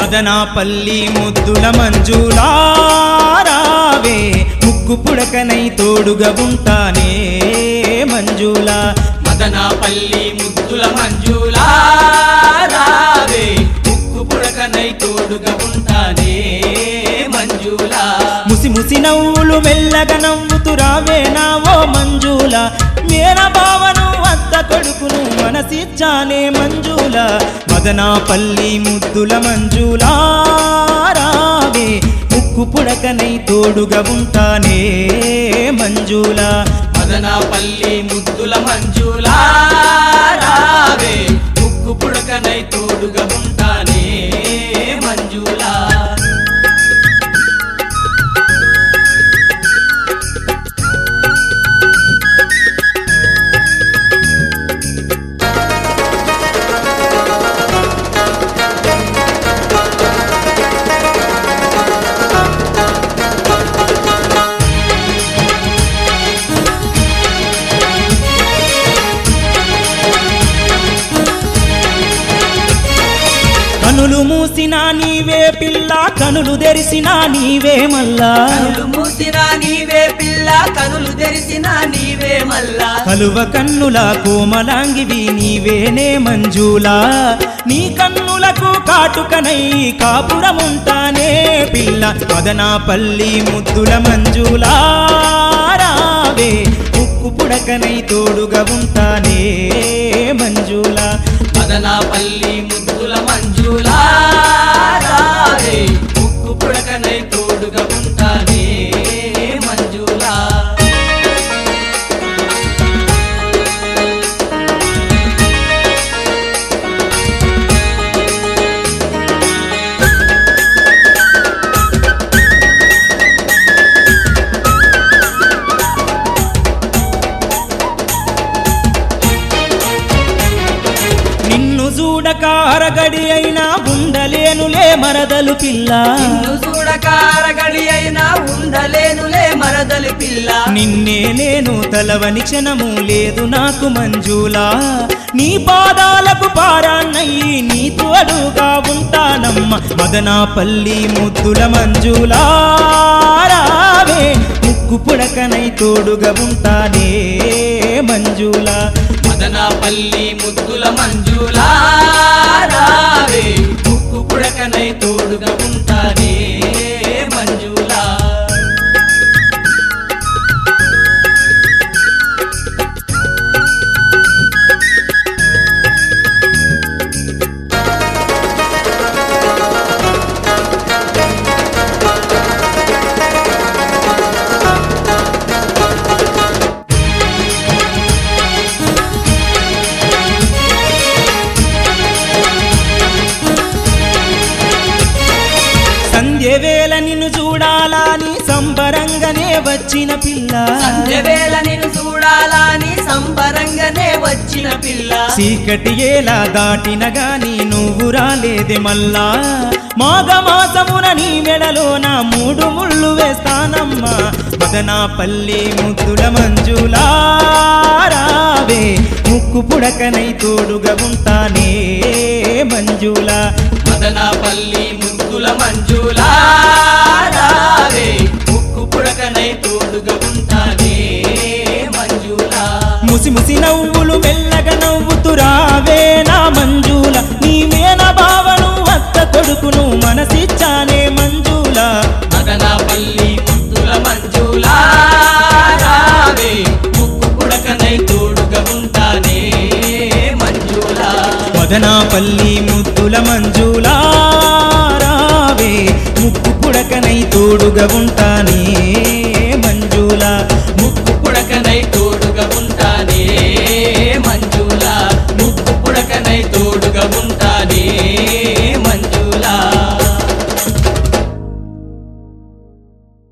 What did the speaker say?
మదనాపల్లి ముద్దుల మంజులారావే ముక్కు పుడకనై తోడుగా ఉంటానే మంజులా మదనాపల్లి ముద్దుల మంజులా రావే ముక్కు పుడకనై తోడుగా ఉంటానే మంజులా ముసి ముసి నవ్వులు మెల్లగా నవ్వుతూ రావేనా ఓ మంజుల మేన భావను అత్త కొడుకును మనసిచ్చానే మంజుల మదనాపల్లి ముద్దుల మంజులా రావే ముక్కు పుడకనై తోడుగా ఉంటానే మంజుల మదనాపల్లి ముద్దుల మంజులా రావే ముక్కు పుడకనై తోడుగా ఉంటానే మంజులా కనులు మూసినా నీవే పిల్ల కనులు తెరిసినా నీవే మల్లా కనులు మూసినా నీవే పిల్ల కనులు తెరిసినా నీవే మల్లా కలువ కన్నుల కోమలాంగివి నీవేనే మంజులా నీ కన్నులకు కాటుకనై కాపురముంటానే పిల్ల మదనాపల్లి ముద్దుల మంజులా రావే ఉక్కు పుడకనై తోడుగా ఉంటానే మంజులా మదనాపల్లి ముద్దుల మంజులా రావే ముక్కు పుడకనై తోడుగా ఉంటానే మంజులా నిన్ను చూడక అరగడి అయినా ఉండలేనులే మరదలు పిల్ల నిన్ను చూడకారగడి అయినా ఉండలేనులే మరదలి పిల్ల నిన్నే నేను తలవని క్షణము లేదు నాకు మంజులా నీ పాదాలకు పారాన్నయ్యి నీ తోడుగా ఉంటానమ్మ మదనాపల్లి ముద్దుల మంజులా రావే ముక్కు పుడకనై తోడుగా ఉంటానే మంజులా మదనాపల్లి ముద్దుల మంజులా రావే ముక్కు పుడకనై తోడుగా ఉంటానే మంజులా సంధ్య వేళ నిన్ను చూడాలని సంబరంగానే వచ్చిన పిల్ల సంధ్యవేళ నిన్ను చూడాలని సంబరంగానే వచ్చిన పిల్ల చీకటి ఏలా దాటిన గాని నువ్వు రాలేదే మల్లా మాఘమాసమున నీ మెడలో నా మూడు ముళ్ళు వేస్తానమ్మా మదనాపల్లి ముద్దుల మంజులా రావే ముక్కు పుడకనై తోడుగా ఉంటానే మంజులా మదనాపల్లి ముద్దుల మంజులా రావే ముక్కు పుడకనై తోడుగా ఉంటానే మంజులా ముసి ముసి నవ్వులు మెల్లగా నవ్వుతూ రావే నా మంజుల నీ మేన భావను అత్త కొడుకును మనసిచ్చానే మంజుల మదనాపల్లి ముద్దుల మంజులా రావే ముక్కు పుడకనై తోడుగా ఉంటానే మంజులా మదనాపల్లి ముద్దుల మంజులా రావే ముక్కు పుడకనై తోడుగా ఉంటానే